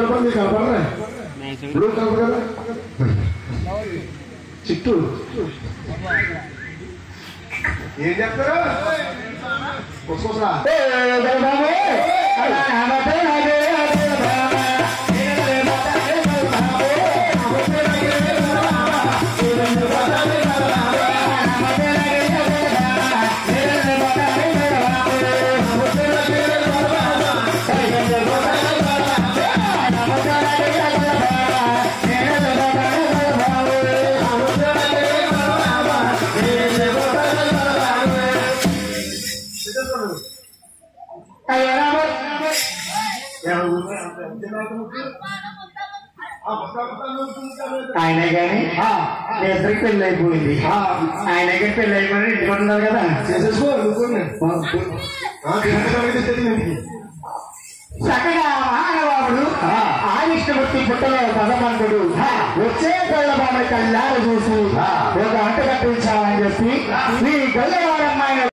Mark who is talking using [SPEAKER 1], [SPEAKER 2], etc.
[SPEAKER 1] కనపడి నీకు కనపడరా blue colour కదా చిట్టు ఏం చెప్తారు వస్తుందా
[SPEAKER 2] ఆయన కానీ మీ ఇద్దరికి పెళ్లి అయిపోయింది ఆయన కానీ పెళ్లి అయిపోయింది ఇంటికి ఉన్నారు కదా
[SPEAKER 1] చేసేసుకో నువ్వు
[SPEAKER 2] చక్కగా మహానుభావుడు ఆవిష్టమూర్తి పుట్టలో పదమంతుడు వచ్చే కళ్ళబాబు కళ్ళారు చూసి ఒక అంట కట్టించాలని చెప్పి ఈ గల్లవారమ్మాయి